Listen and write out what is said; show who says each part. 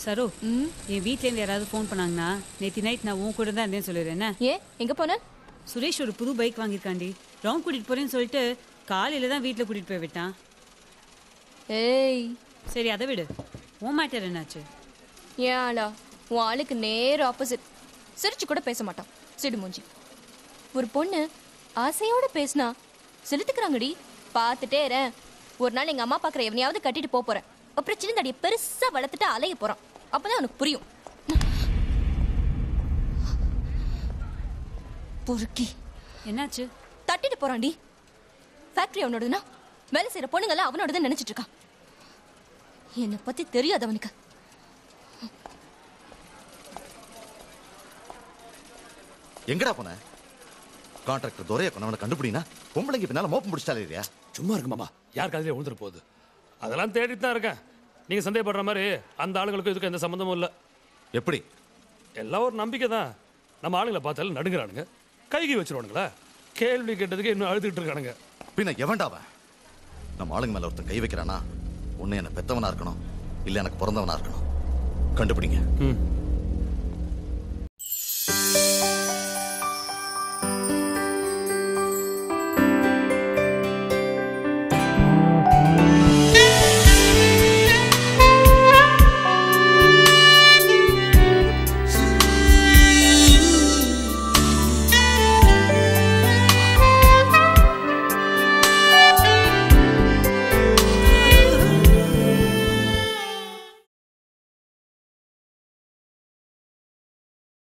Speaker 1: சரோ என் வீட்லேருந்து யாராவது ஃபோன் பண்ணாங்கன்னா நேற்று நைட் நான் உன் கூட தான் இருந்தேன்னு சொல்லிடுறேன் என்ன
Speaker 2: ஏன் எங்க போன
Speaker 1: சுரேஷ் ஒரு புது பைக் வாங்கியிருக்காண்டி ரவுண்ட் கூட்டிட்டு போறேன்னு சொல்லிட்டு காலையில தான் வீட்டில் கூட்டிட்டு போய் விட்டான்
Speaker 2: ஏய்
Speaker 1: சரி அதை விடு உன் மேட்டர் என்னாச்சு
Speaker 2: ஏன் ஆளா உன் ஆளுக்கு நேர் ஆப்போசிட் சிரிச்சு கூட பேச மாட்டான் சிடு மூஞ்சி ஒரு பொண்ணு ஆசையோட பேசினா செலுத்துக்கிறாங்கடி பார்த்துட்டே இரேன் ஒரு நாள் எங்க அம்மா பாக்குற எவனையாவது கட்டிட்டு போப் போறேன் அப்புறம் சின்ன தடியை பெருசா வளர்த்துட்டு அலைய போறான் அப்பதான் உனக்கு புரியும் பொறுக்கி
Speaker 1: என்னாச்சு
Speaker 2: தட்டிட்டு போறான்டி ஃபேக்டரி அவனோடதுன்னா வேலை செய்யற பொண்ணுங்கெல்லாம் அவனோடதுன்னு நினைச்சிட்டு இருக்கான் என்னை பத்தி தெரியாது அவனுக்கு
Speaker 3: எங்கடா போன கான்ட்ராக்டர் துரைய கொண்டவனை கண்டுபிடினா பொம்பளைங்க பின்னால மோப்பம் பிடிச்சிட்டாலே இல்லையா
Speaker 4: சும்மா இருக்கு மாமா யார் காலையில விழுந்துட்டு போகுது அதெல்லாம் தேடிட்டு தான் இருக்கேன் நீங்க சந்தேகப்படுற மாதிரி அந்த ஆளுங்களுக்கும் இதுக்கு எந்த சம்மந்தமும் இல்லை
Speaker 3: எப்படி
Speaker 4: எல்லாம் ஒரு நம்பிக்கை தான் நம்ம ஆளுங்களை பார்த்தாலும் நடுங்கிறானுங்க கைகி வச்சிருவானுங்களா கேள்வி கேட்டதுக்கு இன்னும் அழுதுகிட்டு இருக்கானுங்க
Speaker 3: பின்ன எவன்டாவன் நம்ம ஆளுங்க மேல ஒருத்தன் கை வைக்கிறானா ஒண்ணு என்ன பெத்தவனா இருக்கணும் இல்ல எனக்கு பிறந்தவனா இருக்கணும் கண்டுபிடிங்க
Speaker 4: ம்